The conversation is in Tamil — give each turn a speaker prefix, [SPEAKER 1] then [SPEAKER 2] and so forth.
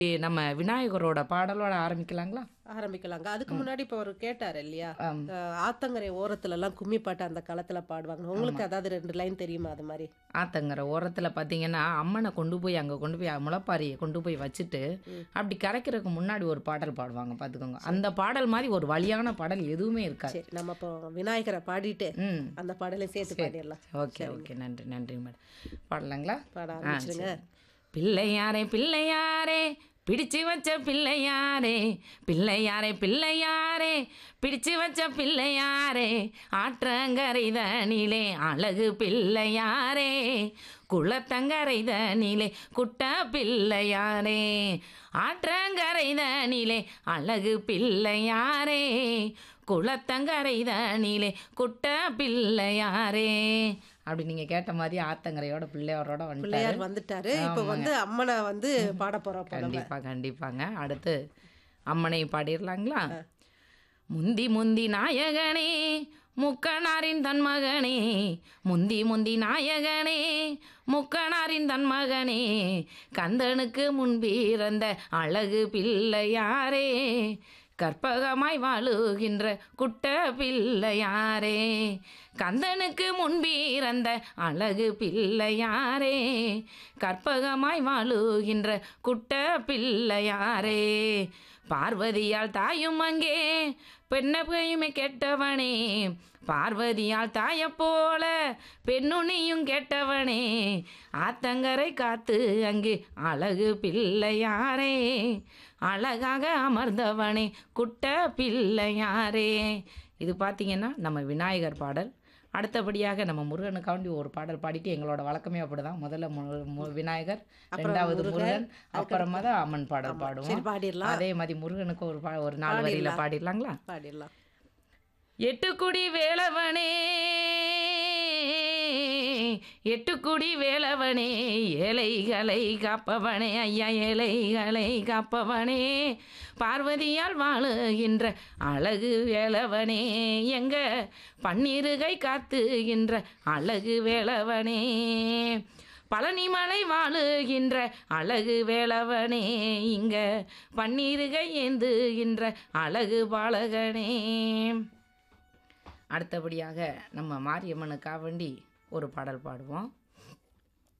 [SPEAKER 1] நம்ம விநாயகரோட பாடலோட ஆரம்பிக்கலாங்களா
[SPEAKER 2] ஆரம்பிக்கலாங்க அதுக்கு முன்னாடி இப்போ அவர் கேட்டார் இல்லையா
[SPEAKER 1] ஆம்.
[SPEAKER 2] அஹ், ஆத்தங்கரை ஓரத்துல எல்லாம் கும்மி பாட்டு அந்த காலத்துல பாடுவாங்க உங்களுக்கு அதாவது ரெண்டு லைன் தெரியுமா அது மாதிரி
[SPEAKER 1] ஆத்தங்கரை ஓரத்தில் பார்த்தீங்கன்னா அம்மனை கொண்டு போய் அங்கே கொண்டு போய் முளைப்பாரியை கொண்டு போய் வச்சுட்டு அப்படி கரைக்கிறதுக்கு முன்னாடி ஒரு பாடல் பாடுவாங்க பார்த்துக்கோங்க அந்த பாடல் மாதிரி ஒரு வழியான பாடல் எதுவுமே இருக்காது
[SPEAKER 2] சரி நம்ம இப்போ விநாயகரை பாடிட்டு
[SPEAKER 1] ம்
[SPEAKER 2] அந்த பாடலை சேர்த்து பாடிடலாம்
[SPEAKER 1] ஓகே ஓகே நன்றி நன்றி மேடம் பாடலாங்களா
[SPEAKER 2] பாட
[SPEAKER 1] ஆ
[SPEAKER 2] ஆரம்பிச்சிருங்க
[SPEAKER 1] சரி. பிள்ளையாரே பிள்ளையாரே பிடிச்சு வச்ச பிள்ளையாரே பிள்ளையாரே பிள்ளையாரே பிடிச்சு வச்ச பிள்ளையாரே ஆற்றங்கரை தனிலே அழகு பிள்ளையாரே குளத்தங்கரை தனிலே குட்ட பிள்ளையாரே ஆற்றங்கரை தனிலே அழகு பிள்ளையாரே குளத்தங்கரை தனிலே குட்ட பிள்ளையாரே அப்படி நீங்க கேட்ட மாதிரி ஆத்தங்கரையோட பிள்ளையாரோட வந்துட்டாரு
[SPEAKER 2] பிள்ளையார் வந்துட்டாரு இப்போ வந்து அம்மனை வந்து பாட போறோம் இப்போ நம்ம
[SPEAKER 1] கண்டிப்பா கண்டிப்பாங்க அடுத்து அம்மனை பாடிடலாங்களா முந்தி முந்தி நாயகனே முக்கனாரின் தன் மகனே முந்தி முந்தி நாயகனே முக்கனாரின் தன் மகனே கந்தனுக்கு முன்பிறந்த அழகு பிள்ளையாரே கற்பகமாய் வாழுகின்ற குட்ட பிள்ளையாரே கந்தனுக்கு முன்பிறந்த அழகு பிள்ளையாரே கற்பகமாய் வாழுகின்ற குட்ட பிள்ளையாரே பார்வதியால் தாயும் அங்கே பெண்ணகையுமே கெட்டவனே பார்வதியால் தாய போல பெண்ணுனியும் கெட்டவனே ஆத்தங்கரை காத்து அங்கு அழகு பிள்ளையாரே அழகாக அமர்ந்தவனே குட்ட பிள்ளையாரே இது பார்த்தீங்கன்னா நம்ம விநாயகர் பாடல் அடுத்தபடியாக நம்ம முருகனுக்காண்டி ஒரு பாடல் பாடிட்டு எங்களோட வழக்கமே அப்படிதான் முதல்ல மு- மு- விநாயகர் ரெண்டாவது முருகன் அப்புறமா தான் அம்மன் பாடல்
[SPEAKER 2] சரி
[SPEAKER 1] பாடுவோம்
[SPEAKER 2] பாடிடலாம்
[SPEAKER 1] அதே மாதிரி முருகனுக்கு ஒரு பா ஒரு நாலு வரியில பாடிடலாங்களா
[SPEAKER 2] பாடிடலாம்
[SPEAKER 1] எட்டுக்குடி வேலவனே எட்டுக்குடி வேலவனே ஏழைகளை காப்பவனே ஐயா ஏழைகளை காப்பவனே பார்வதியால் வாழுகின்ற அழகு வேலவனே எங்க பன்னிருகை காத்துகின்ற அழகு வேலவனே பழனிமலை வாழுகின்ற அழகு வேலவனே இங்க பன்னிருகை ஏந்துகின்ற அழகு பாலகனே அடுத்தபடியாக நம்ம மாரியம்மனுக்காக வேண்டி ஒரு பாடல் பாடுவோம்